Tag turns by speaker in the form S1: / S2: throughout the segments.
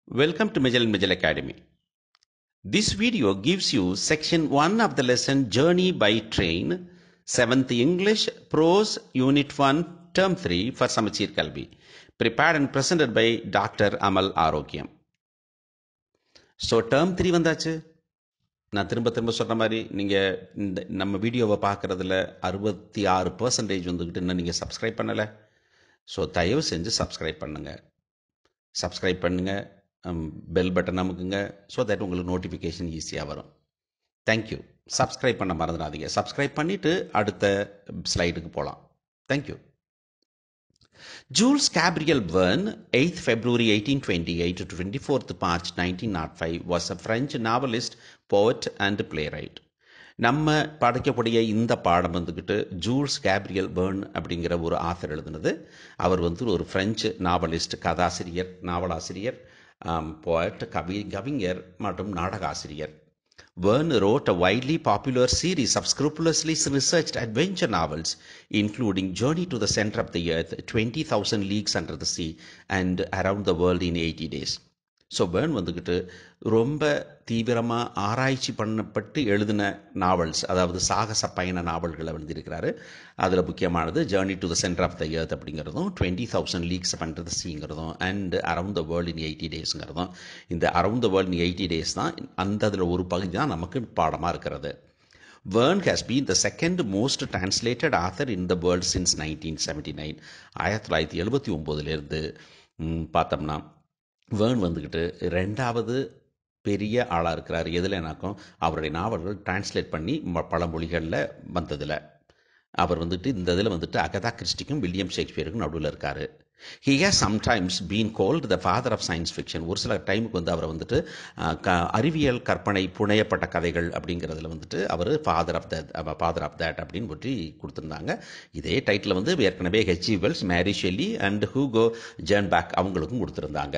S1: Welcome to Majel Majel Academy. This video gives you section 1 of the lesson Journey by Train, 7th English, Prose, Unit 1, Term 3 for Samachir Kalbi, prepared and presented by Dr. Amal Arogyam. So term three வந்தாச்சு நான் திரும்ப திரும்ப சொன்ன மாதிரி நீங்கள் இந்த நம்ம வீடியோவை பார்க்குறதுல அறுபத்தி ஆறு பர்சன்டேஜ் வந்துக்கிட்டு இன்னும் நீங்கள் சப்ஸ்கிரைப் பண்ணலை ஸோ தயவு செஞ்சு சப்ஸ்கிரைப் பண்ணுங்கள் சப்ஸ்கிரைப் பண்ணுங்கள் பெல் பட்டன் அமுக்குங்க ஸோ தட் உங்களுக்கு நோட்டிஃபிகேஷன் ஈஸியாக வரும் தேங்க்யூ சப்ஸ்கிரைப் பண்ண மறந்துடாதீங்க சப்ஸ்கிரைப் பண்ணிவிட்டு அடுத்த ஸ்லைடுக்கு போகலாம் thank you Jules Gabriel Verne, 8th February 1828 to 24th March 1905, was a French novelist, poet and playwright. நம்ம படிக்கக்கூடிய இந்த பாடம் வந்துக்கிட்டு ஜூல்ஸ் கேப்ரியல் பேர்ன் அப்படிங்கிற ஒரு ஆத்தர் எழுதுனது அவர் வந்து ஒரு ஃப்ரெஞ்சு நாவலிஸ்ட் கதாசிரியர் நாவலாசிரியர் போயட் கவி கவிஞர் மற்றும் நாடகாசிரியர் Verne wrote a widely popular series of scrupulously researched adventure novels, including Journey to the Center of the Earth, 20,000 Leagues Under the Sea, and Around the World in 80 Days. So Verne வந்துக்கிட்டு ரொம்ப தீவிரமாக ஆராய்ச்சி பண்ணப்பட்டு எழுதின novels அதாவது சாகச பயண நாவல்களை எழுதியிருக்கிறாரு அதில் முக்கியமானது journey to the centre of the earth அப்படிங்கிறதும் டுவெண்ட்டி தௌசண்ட் லீக்ஸ் பண்ணுறது சீங்கிறதும் and around the world in eighty டேஸ்ங்கிறதும் இந்த around the world in eighty days தான் அந்த அதில் ஒரு பகுதி தான் நமக்கு பாடமாக இருக்கிறது Verne has been the second most translated author in the world since 1979. ஆயிரத்தி தொள்ளாயிரத்தி எழுபத்தி ஒம்போதுலேருந்து பார்த்தோம்னா வேர்ன் வந்துக்கிட்டு ரெண்டாவது பெரிய ஆளாக இருக்கிறார் எதுலனாக்கும் அவருடைய நாவல்கள் டிரான்ஸ்லேட் பண்ணி பல மொழிகளில் வந்ததில் அவர் வந்துட்டு இந்த இதில் வந்துட்டு அகதா கிறிஸ்டிக்கும் வில்லியம் ஷேக்ஸ்பியருக்கும் நடுவில் இருக்கார் he has sometimes been called the father of science fiction ஒரு சில டைமுக்கு வந்து அவரை வந்துட்டு க அறிவியல் கற்பனை புனையப்பட்ட கதைகள் அப்படிங்கிறதுல வந்துட்டு அவர் father of that father of that அப்படின்னு பற்றி கொடுத்துருந்தாங்க இதே டைட்டில் வந்து ஏற்கனவே H E Wells Mary Shelley and Hugo Gernsback அவங்களுக்கும் கொடுத்துருந்தாங்க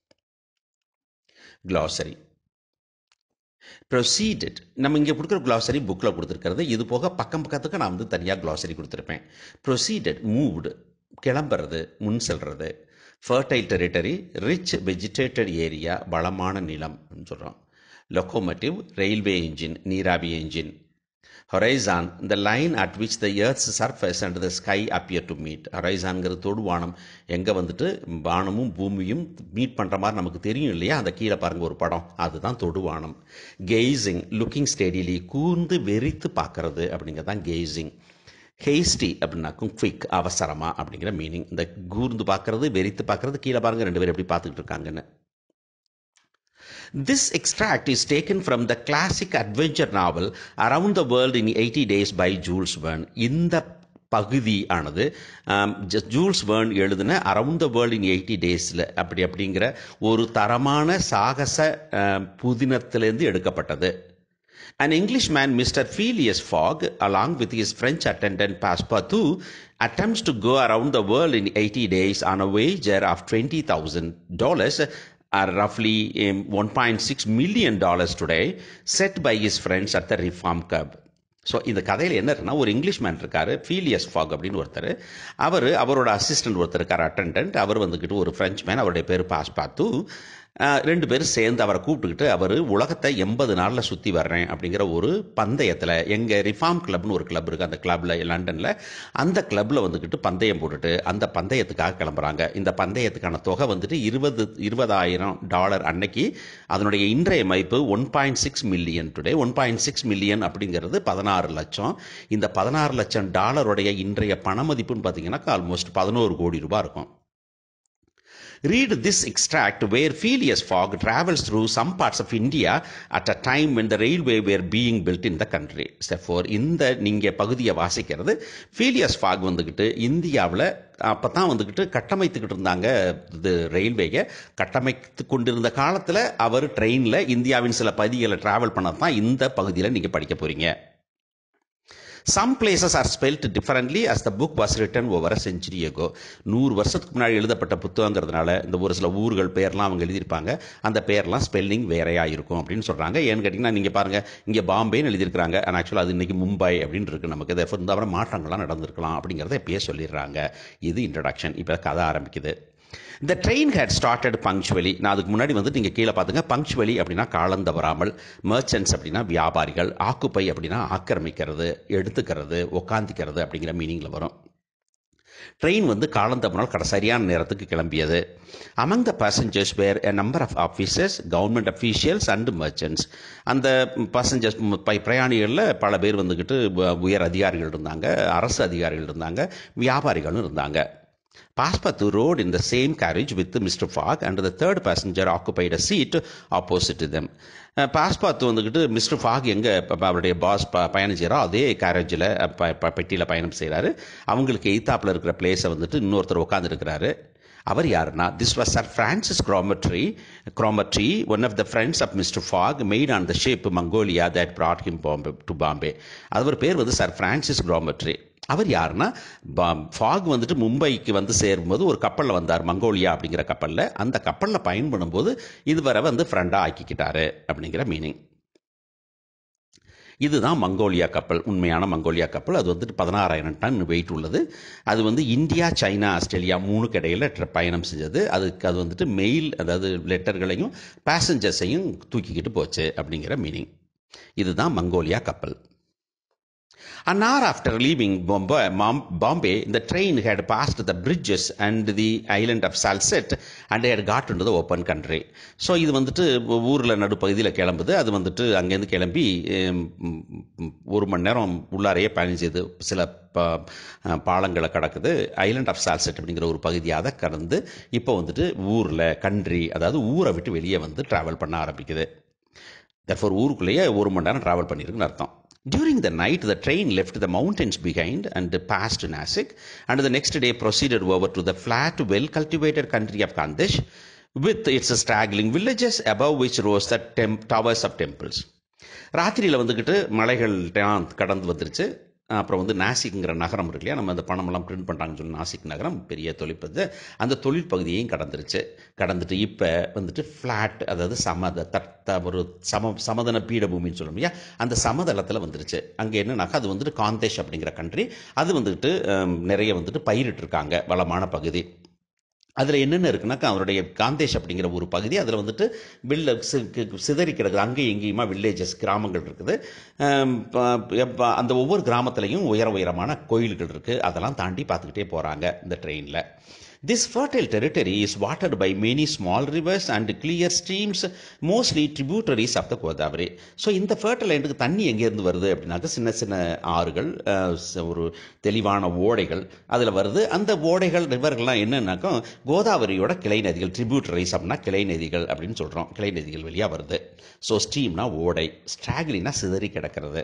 S1: க்ளாசரி ப்ரொசீடட் நம்ம இங்கே கொடுக்குற க்ளாசரி புக்கில் கொடுத்துருக்கிறது இது போக பக்கம் பக்கத்துக்கு நான் வந்து தனியாக க்ளாசரி கொடுத்துருப்பேன் ப்ரொசீடட் மூவ்டு கிளம்புறது முன் செல்றது fertile territory rich vegetated area வளமான நிலம் சொல்கிறோம் லொக்கோமோட்டிவ் ரயில்வே என்ஜின் நீராவி என்ஜின் ஹொரைசான் இந்த line at which the earth's surface and the sky appear to meet ஹொரைசான்கிற தொடுவானம் எங்கே வந்துட்டு வானமும் பூமியும் மீட் பண்ணுற மாதிரி நமக்கு தெரியும் இல்லையா அந்த கீழே பாருங்கள் ஒரு படம் அதுதான் தொடுவானம் கெய்சிங் லுக்கிங் ஸ்டெடிலி கூர்ந்து வெறித்து பார்க்கறது அப்படிங்கிறது தான் கெய்சிங் ஹேஸ்டி அப்படின்னாக்கும் குவிக் அவசரமாக அப்படிங்கிற மீனிங் இந்த கூர்ந்து பார்க்கறது வெறித்து பார்க்கறது கீழே பாருங்கள் ரெண்டு பேரும் எப்படி பார்த்துக்கிட்டு இருக்காங்கன்னு This extract is taken from the classic adventure novel Around the World in 80 Days by Jules Verne. இந்த பகுதி ஆனது ஜூல்ஸ் வேர்ன் எழுதின around the world in eighty டேஸில் அப்படி அப்படிங்கிற ஒரு தரமான சாகச புதினத்திலேருந்து எடுக்கப்பட்டது An Englishman, Mr. Phileas Fogg, along with his French attendant Passepartout, attempts to go around the world in 80 days on a wager of $20,000 are roughly $1.6 million today, set by his friends at the Reform Club. So இந்த கதையில் என்ன இருக்குன்னா ஒரு English man இருக்கார் ஃபீலியஸ் fog அப்படின்னு ஒருத்தர் அவர் அவரோட assistant ஒருத்தர் இருக்கார் அட்டண்டன்ட் அவர் வந்துக்கிட்டு ஒரு ஃப்ரெஞ்ச் மேன் அவருடைய பேர் பாஸ் பார்த்து ரெண்டு பேரும் சேர்ந்து அவரை கூப்பிட்டுக்கிட்டு அவர் உலகத்தை எண்பது நாளில் சுற்றி வர்றேன் அப்படிங்கிற ஒரு பந்தயத்தில் எங்கள் ரிஃபார்ம் கிளப்னு ஒரு கிளப் இருக்குது அந்த கிளப்பில் லண்டனில் அந்த கிளப்பில் வந்துக்கிட்டு பந்தயம் போட்டுட்டு அந்த பந்தயத்துக்காக கிளம்புறாங்க இந்த பந்தயத்துக்கான தொகை வந்துட்டு இருபது இருபதாயிரம் டாலர் அன்னைக்கு அதனுடைய இன்றைய மதிப்பு one point six million today one point six million அப்படிங்கிறது பதினாறு லட்சம் இந்த பதினாறு லட்சம் டாலருடைய இன்றைய பண மதிப்புன்னு பார்த்தீங்கன்னா ஆல்மோஸ்ட் பதினோரு கோடி ரூபாய் இருக்கும் Read this extract where Phileas Fogg travels through some parts of India at a time when the railway were being built in the country. Therefore, இந்த நீங்கள் பகுதியை வாசிக்கிறது ஃபீலியஸ் ஃபாக் வந்துக்கிட்டு இந்தியாவில் அப்போ தான் வந்துக்கிட்டு கட்டமைத்துக்கிட்டு இருந்தாங்க இது ரயில்வேயை கட்டமைத்து கொண்டிருந்த காலத்தில் அவர் ட்ரெயினில் இந்தியாவின் சில பகுதிகளை ட்ராவல் பண்ணது தான் இந்த பகுதியில் நீங்கள் படிக்க போகிறீங்க some places are spelt differently as the book was written over a century ago நூறு வருஷத்துக்கு முன்னாடி எழுதப்பட்ட புத்தகங்கிறதுனால இந்த ஒரு சில ஊர்கள் பேர்லாம் அவங்க எழுதியிருப்பாங்க அந்த பேர்லாம் ஸ்பெல்லிங் வேறையாக இருக்கும் அப்படின்னு சொல்கிறாங்க ஏன்னு கேட்டிங்கன்னா நீங்கள் பாருங்கள் இங்கே பாம்பேன்னு எழுதியிருக்கிறாங்க ஆனால் ஆக்சுவலாக அது இன்றைக்கி மும்பை அப்படின்னு இருக்குது நமக்கு இதை இந்த மாற்றங்கள்லாம் நடந்திருக்கலாம் அப்படிங்கிறத எப்பயே சொல்லிடுறாங்க இது இன்ட்ரடக்ஷன் இப்போ கதை ஆரம்பிக்குது இந்த ட்ரெயின் ஹேட் ஸ்டார்டட் பங்க்சுவலி நான் அதுக்கு முன்னாடி வந்து நீங்கள் கீழே பார்த்துங்க பங்க்சுவலி அப்படின்னா காலம் தவறாமல் மர்ச்சன்ட்ஸ் அப்படின்னா வியாபாரிகள் ஆக்குப்பை அப்படின்னா ஆக்கிரமிக்கிறது எடுத்துக்கிறது உக்காந்திக்கிறது அப்படிங்கிற மீனிங்கில் வரும் ட்ரெயின் வந்து காலம் தவறினால் கட சரியான நேரத்துக்கு கிளம்பியது among the passengers were a number of officers government officials and merchants அந்த பேசஞ்சர்ஸ் பிரயாணிகளில் பல பேர் வந்துக்கிட்டு உயர் அதிகாரிகள் இருந்தாங்க அரசு அதிகாரிகள் இருந்தாங்க வியாபாரிகளும் இருந்தாங்க Passepartout rode in the same carriage with Mr. Fogg and the third passenger occupied a seat opposite to them. பாஸ்பாத்து வந்துக்கிட்டு மிஸ்டர் ஃபாக் எங்கே அவருடைய பாஸ் ப பயணம் செய்கிறோ அதே கேரேஜில் பெட்டியில் பயணம் செய்கிறாரு அவங்களுக்கு எய்த்தாப்பில் இருக்கிற பிளேஸை வந்துட்டு இன்னொருத்தர் உட்காந்துருக்கிறாரு அவர் யாருன்னா this was sir Francis Cromarty Cromarty one of the friends of mister Fogg made on the ship Mongolia that brought him Bombay to Bombay அவர் பேர் வந்து சர் ஃப்ரான்சிஸ் க்ராமட்ரி அவர் யாருன்னா ஃபாக் வந்துட்டு மும்பைக்கு வந்து சேரும்போது ஒரு கப்பலில் வந்தார் மங்கோலியா அப்படிங்கிற கப்பலில் அந்த கப்பலில் பயன்படும் போது இதுவரை வந்து ஃப்ரெண்டாக ஆக்கிக்கிட்டாரு அப்படிங்கிற மீனிங் இதுதான் மங்கோலியா கப்பல் உண்மையான மங்கோலியா கப்பல் அது வந்துட்டு பதினாறாயிரம் டன் வெயிட் உள்ளது அது வந்து இந்தியா சைனா ஆஸ்திரேலியா மூணுக்கு இடையில் பயணம் செஞ்சது அதுக்கு அது வந்துட்டு மெயில் அதாவது லெட்டர்களையும் பேசஞ்சர்ஸையும் தூக்கிக்கிட்டு போச்சு அப்படிங்கிற மீனிங் இதுதான் மங்கோலியா கப்பல் An hour after leaving Bombay, Bombay, the train had passed the bridges and the island of Salset and had got into the open country. So இது வந்துட்டு ஊரில் நடுப்பகுதியில் கிளம்புது அது வந்துட்டு அங்கேருந்து கிளம்பி ஒரு மணி நேரம் உள்ளாரையே பயணம் செய்து சில பாலங்களை கடக்குது ஐலண்ட் ஆஃப் சால்செட் அப்படிங்கிற ஒரு பகுதியாக அதை கடந்து இப்போ வந்துட்டு ஊரில் கண்ட்ரி அதாவது ஊரை விட்டு வெளியே வந்து ட்ராவல் பண்ண ஆரம்பிக்குது தர்ஃபோர் ஊருக்குள்ளேயே ஒரு மணி நேரம் ட்ராவல் பண்ணியிருக்குன்னு அர்த்தம் During the night, the train left the mountains behind and passed Nasik, and the next day proceeded over to the flat, well cultivated country of Kandesh, with its straggling villages above which rose the temp- towers of temples. ராத்திரியில் வந்துக்கிட்டு மலைகள் கடந்து வந்துருச்சு அப்புறம் வந்து நாசிக்ங்கிற நகரம் இருக்கு இல்லையா நம்ம அந்த பணமெல்லாம் பிரிண்ட் பண்ணுறாங்கன்னு சொல்லி நாசிக் நகரம் பெரிய தொழிற்பகுதி அந்த தொழிற்பகுதியையும் கடந்துருச்சு கடந்துட்டு இப்போ வந்துட்டு ஃப்ளாட் அதாவது சமத தட்ட ஒரு சம சமதன பீடபூமின்னு சொல்லும் இல்லையா அந்த சமதளத்தில் வந்துருச்சு அங்கே என்னன்னாக்கா அது வந்துட்டு காந்தேஷ் அப்படிங்கிற கண்ட்ரி அது வந்துட்டு நிறைய வந்துட்டு பயிரிட்டு இருக்காங்க வளமான பகுதி அதில் என்னென்ன இருக்குனாக்கா அவருடைய காந்தேஷ் அப்படிங்கிற ஒரு பகுதி அதில் வந்துட்டு வில்ல சிதறி கிடக்குது அங்கேயும் எங்கேயுமா வில்லேஜஸ் கிராமங்கள் இருக்குது அந்த ஒவ்வொரு கிராமத்துலேயும் உயர உயரமான கோயில்கள் இருக்குது அதெல்லாம் தாண்டி பார்த்துக்கிட்டே போகிறாங்க இந்த ட்ரெயினில் This fertile territory is watered by many small rivers and clear streams, mostly tributaries of the Godavari. So இந்த ஃபர்டைல் லேண்டுக்கு தண்ணி எங்கேருந்து வருது அப்படின்னாக்க சின்ன சின்ன ஆறுகள் ஒரு தெளிவான ஓடைகள் அதில் வருது அந்த ஓடைகள் ரிவர்கள்லாம் என்னன்னாக்கா கோதாவரியோட கிளை நதிகள் ட்ரிபியூட்டரிஸ் அப்படின்னா கிளை நதிகள் அப்படின்னு சொல்கிறோம் கிளை நதிகள் வழியாக வருது ஸோ ஸ்ட்ரீம்னா ஓடை ஸ்ட்ராக்லினா சிதறி கிடக்கிறது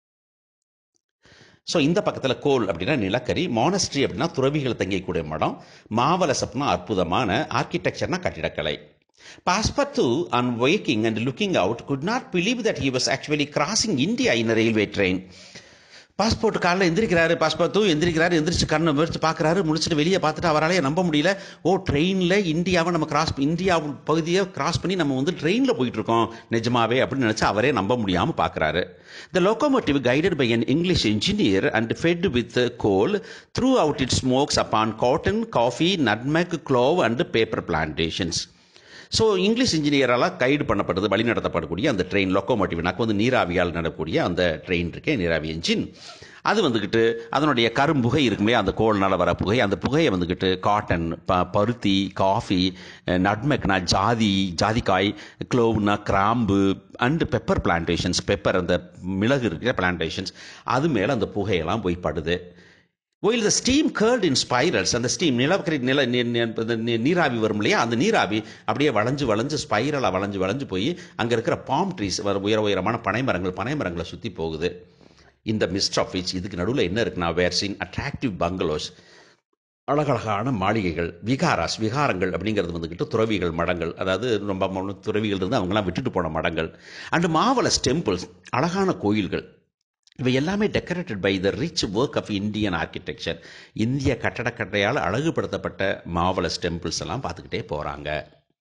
S1: ஸோ இந்த பக்கத்தில் கோல் அப்படின்னா நிலக்கரி மானஸ்ட்ரி அப்படின்னா துறவிகள் தங்கிக்கூடிய மடம் மாவலஸ் அப்படின்னா அற்புதமான ஆர்கிடெக்சர்னா கட்டிடக்கலை Passepartout, on waking and looking out, could not believe that he was actually crossing India in a railway train. Passport காலைல எந்திரிக்கிறாரு பாஸ்போர்ட்டும் எந்திரிக்கிறாரு எந்திரிச்சு கண்ணை முடிச்சு பார்க்குறாரு முடிச்சுட்டு வெளியே பார்த்துட்டு அவராலேயே நம்ப முடியல ஓ ட்ரெயினில் இந்தியாவை நம்ம கிராஸ் இந்தியா பகுதியை கிராஸ் பண்ணி நம்ம வந்து ட்ரெயினில் போயிட்டு இருக்கோம் நிஜமாவே அப்படின்னு நினச்சி அவரே நம்ப முடியாமல் பார்க்குறாரு the locomotive guided by an English engineer and fed with coal throughout it smokes upon cotton coffee nutmeg clove and pepper plantations so English இன்ஜினியரால் கைடு பண்ணப்படுறது வழி நடத்தப்படக்கூடிய அந்த ட்ரெயின் லொக்கோமோட்டிவ்னாக்கு வந்து நீராவியால் நடக்கக்கூடிய அந்த ட்ரெயின் இருக்கே நீராவி என்ஜின் அது வந்துக்கிட்டு அதனுடைய கரும்புகை இருக்குமே அந்த கோல்னால் வர புகை அந்த புகையை வந்துக்கிட்டு காட்டன் ப பருத்தி காஃபி நட்மெக்னா ஜாதி ஜாதிக்காய் க்ளோவ்னா கிராம்பு அண்டு பெப்பர் பிளான்டேஷன்ஸ் பெப்பர் அந்த மிளகு இருக்கிற பிளான்டேஷன்ஸ் அது மேலே அந்த புகையெல்லாம் போய் படுது while the steam curled in spirals அந்த ஸ்டீம் நிலக்கரி நில நீராவி வரும் இல்லையா அந்த நீராவி அப்படியே வளைஞ்சு வளைஞ்சு ஸ்பைரலாக வளைஞ்சு வளைஞ்சு போய் அங்கே இருக்கிற பாம் ட்ரீஸ் உயர உயரமான பனை மரங்கள் பனை மரங்களை சுற்றி போகுது இந்த மிஸ்ட் ஆஃப் விச் இதுக்கு நடுவில் என்ன இருக்குன்னா வேர் சீன் அட்ராக்டிவ் பங்களோஸ் அழகழகான மாளிகைகள் விகாராஸ் விகாரங்கள் அப்படிங்கிறது வந்துக்கிட்டு துறவிகள் மடங்கள் அதாவது ரொம்ப துறவிகள் இருந்து அவங்களாம் விட்டுட்டு போன மடங்கள் அண்டு மாவலஸ் டெம்பிள்ஸ் அழகான கோயில்கள் இவை எல்லாமே decorated by the rich work of Indian architecture இந்திய கட்டடக்கட்டையால் அழகுபடுத்தப்பட்ட மாவலஸ் டெம்பிள்ஸ் எல்லாம் பார்த்துக்கிட்டே போகிறாங்க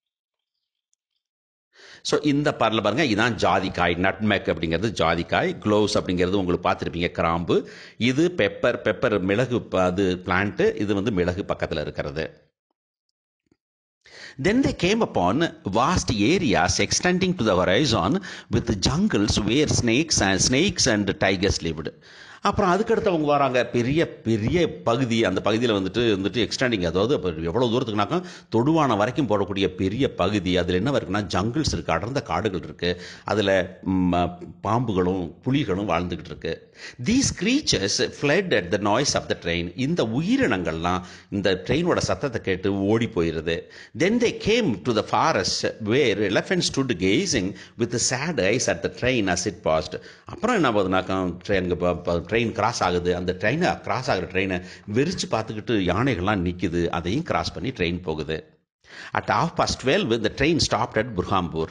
S1: ஸோ இந்த பாரில் பாருங்க இதான் ஜாதிக்காய் நட்மெக் அப்படிங்கிறது ஜாதிக்காய் க்ளோவ்ஸ் அப்படிங்கிறது உங்களுக்கு பார்த்துருப்பீங்க கிராம்பு இது பெப்பர் பெப்பர் மிளகு அது பிளான்ட்டு இது வந்து மிளகு பக்கத்தில் இருக்கிறது Then they came upon vast areas extending to the horizon with jungles where snakes and snakes and tigers lived. அப்புறம் அதுக்கடுத்து அவங்க வராங்க பெரிய பெரிய பகுதி அந்த பகுதியில் வந்துட்டு வந்துட்டு எக்ஸ்டெண்டிங் அதாவது இப்போ எவ்வளோ தூரத்துக்குனாக்கா தொடுவான வரைக்கும் போடக்கூடிய பெரிய பகுதி அதில் என்ன இருக்குன்னா ஜங்கிள்ஸ் இருக்குது அடர்ந்த காடுகள் இருக்குது அதில் பாம்புகளும் புலிகளும் வாழ்ந்துக்கிட்டு இருக்கு these creatures fled at the noise of the train இந்த உயிரினங்கள்லாம் இந்த ட்ரெயினோட சத்தத்தை கேட்டு ஓடி போயிடுது then they came to the forest where elephant stood gazing with sad eyes at the train as it passed அப்புறம் என்ன ஆகுதுனாக்கா ட்ரெயின் ட்ரெயின் கிராஸ் ஆகுது அந்த ட்ரெயினை கிராஸ் ஆகிற ட்ரெயினை வெறிச்சு பார்த்துக்கிட்டு யானைகள்லாம் நிற்குது அதையும் கிராஸ் பண்ணி ட்ரெயின் போகுது at half past twelve the train stopped at Burhanpur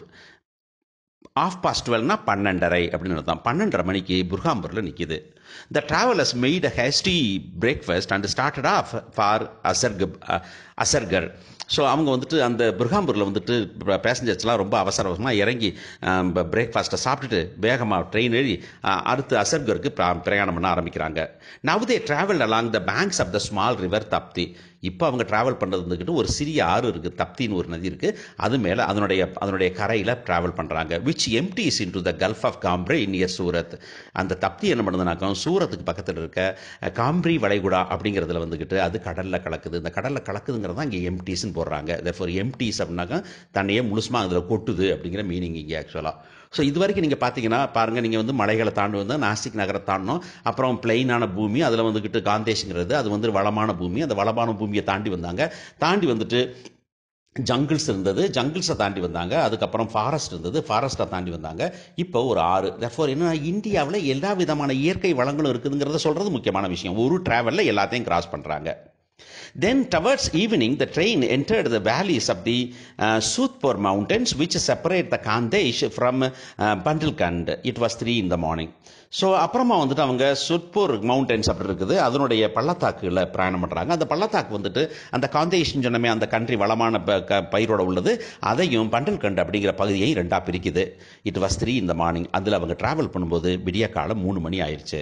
S1: half past டுவெல்னா பன்னெண்டரை அப்படின்னு அர்த்தம் பன்னெண்டரை மணிக்கு புர்ஹாம்பூரில் நிற்கிது the travellers made a hasty breakfast and started off for அசர்க அசர்கர் ஸோ அவங்க வந்துட்டு அந்த புர்ஹாம்பூரில் வந்துட்டு பேசஞ்சர்ஸ்லாம் ரொம்ப அவசர அவசரமாக இறங்கி பிரேக்ஃபாஸ்ட்டை சாப்பிட்டுட்டு வேகமாக ட்ரெயின் ஏறி அடுத்து அசர்கருக்கு பிரயாணம் பண்ண ஆரம்பிக்கிறாங்க now they travel along the banks of the small river Tapti இப்போ அவங்க ட்ராவல் பண்ணுறது வந்துக்கிட்டு ஒரு சிறிய ஆறு இருக்குது தப்தின்னு ஒரு நதி இருக்குது அது மேலே அதனுடைய அதனுடைய கரையில் ட்ராவல் பண்ணுறாங்க which empties into the gulf of Cambay near Surat அந்த தப்தி என்ன பண்ணுதுனாக்கா சூரத்துக்கு பக்கத்தில் இருக்க காம்ப்ரி வளைகுடா அப்படிங்கிறதுல வந்துக்கிட்டு அது கடலில் கலக்குது இந்த கடலில் கலக்குதுங்கிறது தான் இங்கே எம்டிஸ்ன்னு போடுறாங்க தர்ஃபோர் எம்டிஸ் அப்படின்னாக்கா தன்னையே முழுசுமாக அதில் கொட்டுது அப்படிங்கிற மீனிங் இங்கே ஆக்சுவலாக ஸோ இது வரைக்கும் நீங்கள் பார்த்தீங்கன்னா பாருங்கள் நீங்கள் வந்து மலைகளை தாண்டி வந்து நாசிக் நகரை தாண்டணும் அப்புறம் பிளெயினான பூமி அதில் வந்துக்கிட்டு காந்தேஷுங்கிறது அது வந்து வளமான பூமி அந்த வளமான பூமியை தாண்டி வந்தாங்க தாண்டி வந்துட்டு ஜங்கிள்ஸ் இருந்தது ஜங்கிள்ஸை தாண்டி வந்தாங்க அதுக்கப்புறம் ஃபாரஸ்ட் இருந்தது ஃபாரஸ்ட்டை தாண்டி வந்தாங்க இப்போ ஒரு ஆறு தர்ஃபோர் என்ன இந்தியாவில் எல்லா விதமான இயற்கை வளங்களும் இருக்குதுங்கிறத சொல்கிறது முக்கியமான விஷயம் ஒரு ட்ராவலில் எல்லாத்தையும் கிராஸ் பண்ணுறாங்க Then, towards evening, the train entered the valleys of the uh, Sudpur mountains, which separate the Kandesh from uh, Bandilkand. It was three in the morning. So அப்புறமா வந்துட்டு அவங்க சுட்பூர் மவுண்டன்ஸ் அப்படி இருக்குது அதனுடைய பள்ளத்தாக்குல பிரயாணம் பண்ணுறாங்க அந்த பள்ளத்தாக்கு வந்துட்டு அந்த காந்தேஷன் சொன்னமே அந்த கண்ட்ரி வளமான பயிரோட உள்ளது அதையும் பண்டல்கண்ட் அப்படிங்கிற பகுதியை ரெண்டாக பிரிக்குது இட் வாஸ் த்ரீ இந்த மார்னிங் அதில் அவங்க ட்ராவல் பண்ணும்போது விடிய காலம் மூணு மணி ஆயிடுச்சு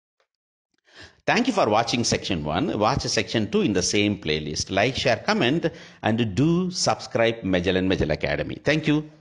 S1: Thank you for watching section 1. Watch section 2 in the same playlist. Like, share, comment, and do subscribe Magellan Magellan Academy. Thank you.